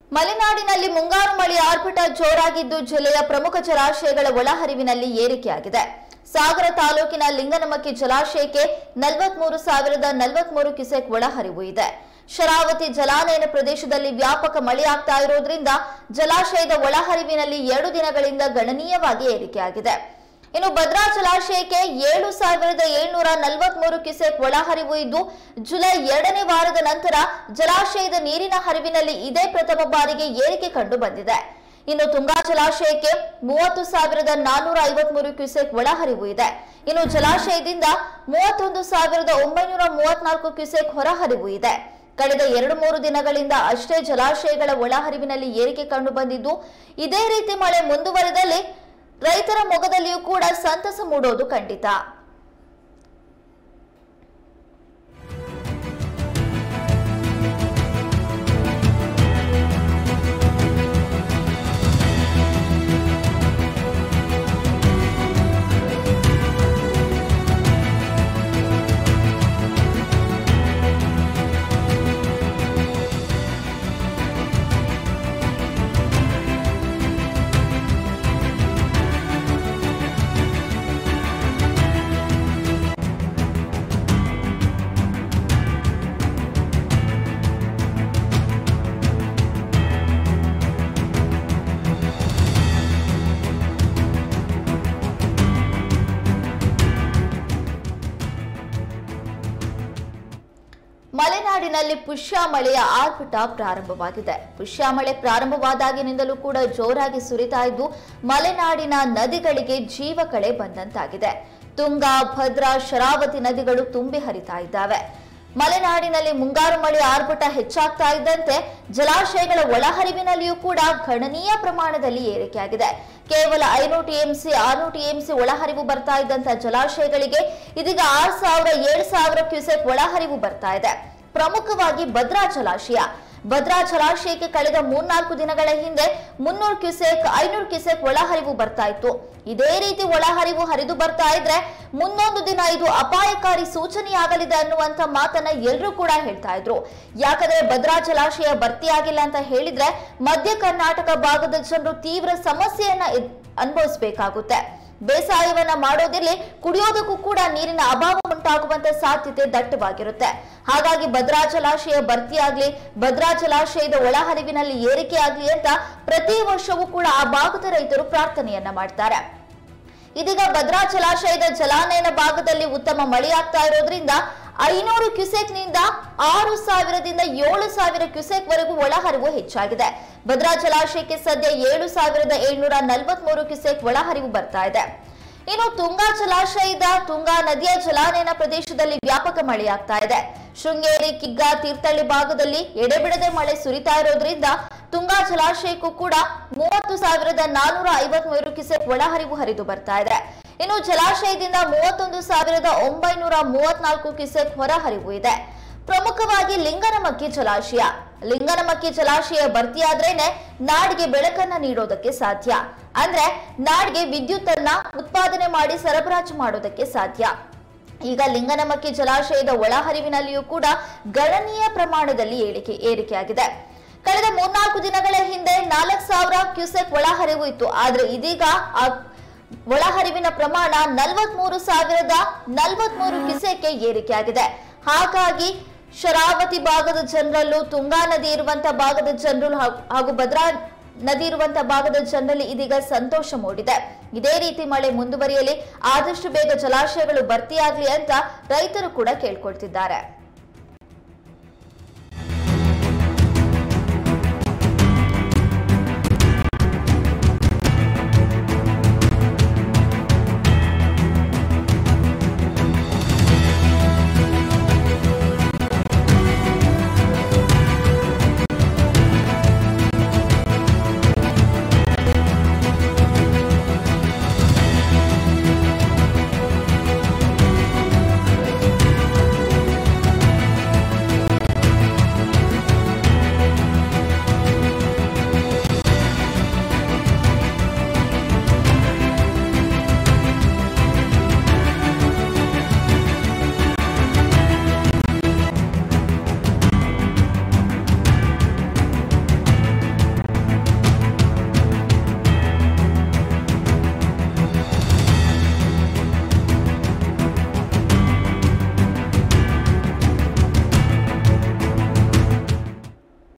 ಮಲೆನಾಡಿನಲ್ಲಿ ಮುಂಗಾರು ಮಳೆ ಆರ್ಭಟ ಜೋರಾಗಿದ್ದು ಜಿಲ್ಲೆಯ ಪ್ರಮುಖ ಜಲಾಶಯಗಳ ಒಳಹರಿವಿನಲ್ಲಿ ಏರಿಕೆಯಾಗಿದೆ ಸಾಗರ ತಾಲೂಕಿನ ಲಿಂಗನಮಕ್ಕಿ ಜಲಾಶಯಕ್ಕೆ ನಲವತ್ಮೂರು ಸಾವಿರದ ನಲವತ್ಮೂರು ಕ್ಯೂಸೆಕ್ ಒಳಹರಿವು ಇದೆ ಶರಾವತಿ ಜಲಾನಯನ ಪ್ರದೇಶದಲ್ಲಿ ವ್ಯಾಪಕ ಮಳೆಯಾಗ್ತಾ ಇರೋದ್ರಿಂದ ಜಲಾಶಯದ ಒಳಹರಿವಿನಲ್ಲಿ ಎರಡು ದಿನಗಳಿಂದ ಗಣನೀಯವಾಗಿ ಏರಿಕೆಯಾಗಿದೆ ಇನ್ನು ಭದ್ರಾ ಜಲಾಶಯಕ್ಕೆ ಏಳು ಸಾವಿರದ ಏಳ್ನೂರ ನಲವತ್ಮೂರು ಕ್ಯೂಸೆಕ್ ಒಳಹರಿವು ಇದ್ದು ಜುಲೈ ಎರಡನೇ ವಾರದ ನಂತರ ಜಲಾಶಯದ ನೀರಿನ ಹರಿವಿನಲ್ಲಿ ಇದೇ ಪ್ರಥಮ ಬಾರಿಗೆ ಏರಿಕೆ ಕಂಡು ಬಂದಿದೆ ಇನ್ನು ತುಂಗಾ ಜಲಾಶಯಕ್ಕೆ ಮೂವತ್ತು ಸಾವಿರದ ನಾನ್ನೂರ ಐವತ್ಮೂರು ಕ್ಯೂಸೆಕ್ ಒಳಹರಿವು ಇದೆ ಇನ್ನು ಜಲಾಶಯದಿಂದ ಮೂವತ್ತೊಂದು ಸಾವಿರದ ಒಂಬೈನೂರ ಮೂವತ್ನಾಲ್ಕು ಕ್ಯೂಸೆಕ್ ಹೊರಹರಿವು ಇದೆ ಕಳೆದ ಎರಡು ಮೂರು ದಿನಗಳಿಂದ ಅಷ್ಟೇ ಜಲಾಶಯಗಳ ಒಳಹರಿವಿನಲ್ಲಿ ಏರಿಕೆ ಕಂಡು ಬಂದಿದ್ದು ಇದೇ ರೀತಿ ಮಳೆ ಮುಂದುವರೆದಲ್ಲಿ ರೈತರ ಮೊಗದಲ್ಲಿಯೂ ಕೂಡ ಸಂತಸ ಮೂಡೋದು ಖಂಡಿತ ಮಲೆನಾಡಿನಲ್ಲಿ ಪುಷ್ಯ ಮಳೆಯ ಆರ್ಭಟ ಪ್ರಾರಂಭವಾಗಿದೆ ಪುಷ್ಯ ಮಳೆ ಪ್ರಾರಂಭವಾದಾಗಿನಿಂದಲೂ ಕೂಡ ಜೋರಾಗಿ ಸುರಿತಾ ಇದ್ದು ಮಲೆನಾಡಿನ ನದಿಗಳಿಗೆ ಜೀವ ಕಳೆ ಬಂದಂತಾಗಿದೆ ತುಂಗಾ ಭದ್ರಾ ಶರಾವತಿ ನದಿಗಳು ತುಂಬಿ ಹರಿತಾ ಇದ್ದಾವೆ ಮಲೆನಾಡಿನಲ್ಲಿ ಮುಂಗಾರು ಮಳೆ ಆರ್ಭಟ ಹೆಚ್ಚಾಗ್ತಾ ಇದ್ದಂತೆ ಜಲಾಶಯಗಳ ಒಳಹರಿವಿನಲ್ಲಿಯೂ ಕೂಡ ಗಣನೀಯ ಪ್ರಮಾಣದಲ್ಲಿ ಏರಿಕೆಯಾಗಿದೆ ಕೇವಲ ಐನೂರು ಟಿಎಂಸಿ ಆರ್ನೂರು ಟಿಎಂಸಿ ಒಳಹರಿವು ಬರ್ತಾ ಇದ್ದಂತ ಜಲಾಶಯಗಳಿಗೆ ಇದೀಗ ಆರ್ ಸಾವಿರ ಏಳು ಸಾವಿರ ಕ್ಯೂಸೆಕ್ ಒಳಹರಿವು ಬರ್ತಾ ಇದೆ ಪ್ರಮುಖವಾಗಿ ಭದ್ರಾ ಜಲಾಶಯ ಭದ್ರಾ ಜಲಾಶಯಕ್ಕೆ ಕಳೆದ ಮೂರ್ನಾಲ್ಕು ದಿನಗಳ ಹಿಂದೆ ಮುನ್ನೂರು ಕ್ಯೂಸೆಕ್ ಐನೂರು ಕ್ಯೂಸೆಕ್ ಒಳಹರಿವು ಬರ್ತಾ ಇತ್ತು ಇದೇ ರೀತಿ ಒಳಹರಿವು ಹರಿದು ಬರ್ತಾ ಇದ್ರೆ ಮುಂದೊಂದು ದಿನ ಇದು ಅಪಾಯಕಾರಿ ಸೂಚನೆಯಾಗಲಿದೆ ಅನ್ನುವಂತ ಮಾತನ್ನ ಎಲ್ಲರೂ ಕೂಡ ಹೇಳ್ತಾ ಇದ್ರು ಯಾಕಂದ್ರೆ ಭದ್ರಾ ಜಲಾಶಯ ಭರ್ತಿಯಾಗಿಲ್ಲ ಅಂತ ಹೇಳಿದ್ರೆ ಮಧ್ಯ ಕರ್ನಾಟಕ ಭಾಗದ ಜನರು ತೀವ್ರ ಸಮಸ್ಯೆಯನ್ನ ಎದ್- ಅನುಭವಿಸಬೇಕಾಗುತ್ತೆ ಬೇಸಾಯವನ್ನ ಮಾಡೋದಿರ್ಲಿ ಕುಡಿಯೋದಕ್ಕೂ ಕೂಡ ನೀರಿನ ಅಭಾವ ಉಂಟಾಗುವಂತ ಸಾಧ್ಯತೆ ದಟ್ಟವಾಗಿರುತ್ತೆ ಹಾಗಾಗಿ ಭದ್ರಾ ಜಲಾಶಯ ಭರ್ತಿಯಾಗ್ಲಿ ಭದ್ರಾ ಜಲಾಶಯದ ಒಳಹರಿವಿನಲ್ಲಿ ಏರಿಕೆಯಾಗ್ಲಿ ಅಂತ ಪ್ರತಿ ವರ್ಷವೂ ಕೂಡ ಆ ಭಾಗದ ರೈತರು ಪ್ರಾರ್ಥನೆಯನ್ನ ಮಾಡ್ತಾರೆ ಇದೀಗ ಭದ್ರಾ ಜಲಾಶಯದ ಜಲಾನಯನ ಭಾಗದಲ್ಲಿ ಉತ್ತಮ ಮಳೆಯಾಗ್ತಾ ಇರೋದ್ರಿಂದ ಐನೂರು ಕ್ಯೂಸೆಕ್ನಿಂದ ಆರು ಸಾವಿರದಿಂದ ಏಳು ಸಾವಿರ ಕ್ಯೂಸೆಕ್ ವರೆಗೂ ಒಳಹರಿವು ಹೆಚ್ಚಾಗಿದೆ ಭದ್ರಾ ಜಲಾಶಯಕ್ಕೆ ಸದ್ಯ ಏಳು ಸಾವಿರದ ಏಳ್ನೂರ ನಲವತ್ಮೂರು ಕ್ಯೂಸೆಕ್ ಒಳಹರಿವು ಬರ್ತಾ ಇದೆ ಇನ್ನು ತುಂಗಾ ಜಲಾಶಯದ ತುಂಗಾ ನದಿಯ ಜಲಾನಯನ ಪ್ರದೇಶದಲ್ಲಿ ವ್ಯಾಪಕ ಮಳೆಯಾಗ್ತಾ ಇದೆ ಶೃಂಗೇರಿ ಕಿಗ್ಗಾ ತೀರ್ಥಹಳ್ಳಿ ಭಾಗದಲ್ಲಿ ಎಡೆಬಿಡದೆ ಮಳೆ ಸುರಿತಾ ಇರೋದ್ರಿಂದ ತುಂಗಾ ಜಲಾಶಯಕ್ಕೂ ಕೂಡ ಮೂವತ್ತು ಸಾವಿರದ ನಾನೂರ ಐವತ್ಮೂರು ಕ್ಯೂಸೆಕ್ ಒಳಹರಿವು ಹರಿದು ಬರ್ತಾ ಇದೆ ಇನ್ನು ಜಲಾಶಯದಿಂದ ಮೂವತ್ತೊಂದು ಸಾವಿರದ ಒಂಬೈನೂರ ಮೂವತ್ನಾಲ್ಕು ಕ್ಯೂಸೆಕ್ ಹೊರಹರಿವು ಇದೆ ಪ್ರಮುಖವಾಗಿ ಲಿಂಗನಮಕ್ಕಿ ಜಲಾಶಯ ಲಿಂಗನಮಕ್ಕಿ ಜಲಾಶಯ ಭರ್ತಿಯಾದ್ರೇನೆ ನಾಡಿಗೆ ಬೆಳಕನ್ನ ನೀಡೋದಕ್ಕೆ ಸಾಧ್ಯ ಅಂದ್ರೆ ನಾಡಿಗೆ ವಿದ್ಯುತ್ ಅನ್ನ ಉತ್ಪಾದನೆ ಮಾಡಿ ಸರಬರಾಜು ಮಾಡೋದಕ್ಕೆ ಸಾಧ್ಯ ಈಗ ಲಿಂಗನಮಕ್ಕಿ ಜಲಾಶಯದ ಒಳಹರಿವಿನಲ್ಲಿಯೂ ಕೂಡ ಗಣನೀಯ ಪ್ರಮಾಣದಲ್ಲಿ ಏರಿಕೆ ಏರಿಕೆಯಾಗಿದೆ ಕಳೆದ ಮೂರ್ನಾಲ್ಕು ದಿನಗಳ ಹಿಂದೆ ನಾಲ್ಕು ಸಾವಿರ ಕ್ಯೂಸೆಕ್ ಒಳಹರಿವು ಇತ್ತು ಆದ್ರೆ ಇದೀಗ ಆ ಒಳಹರಿವಿನ ಪ್ರಮಾಣ ನಲವತ್ಮೂರು ಸಾವಿರದ ನಲವತ್ಮೂರು ಕ್ಯೂಸೆಕ್ಗೆ ಏರಿಕೆಯಾಗಿದೆ ಹಾಗಾಗಿ ಶರಾವತಿ ಭಾಗದ ಜನರಲ್ಲೂ ತುಂಗಾ ನದಿ ಇರುವಂತ ಭಾಗದ ಜನರು ಹಾಗೂ ಭದ್ರಾ ನದಿ ಇರುವಂತ ಭಾಗದ ಜನರಲ್ಲಿ ಇದೀಗ ಸಂತೋಷ ಮೂಡಿದೆ ಇದೇ ರೀತಿ ಮಳೆ ಮುಂದುವರಿಯಲಿ ಆದಷ್ಟು ಬೇಗ ಜಲಾಶಯಗಳು ಭರ್ತಿಯಾಗ್ಲಿ ಅಂತ ರೈತರು ಕೂಡ ಕೇಳ್ಕೊಳ್ತಿದ್ದಾರೆ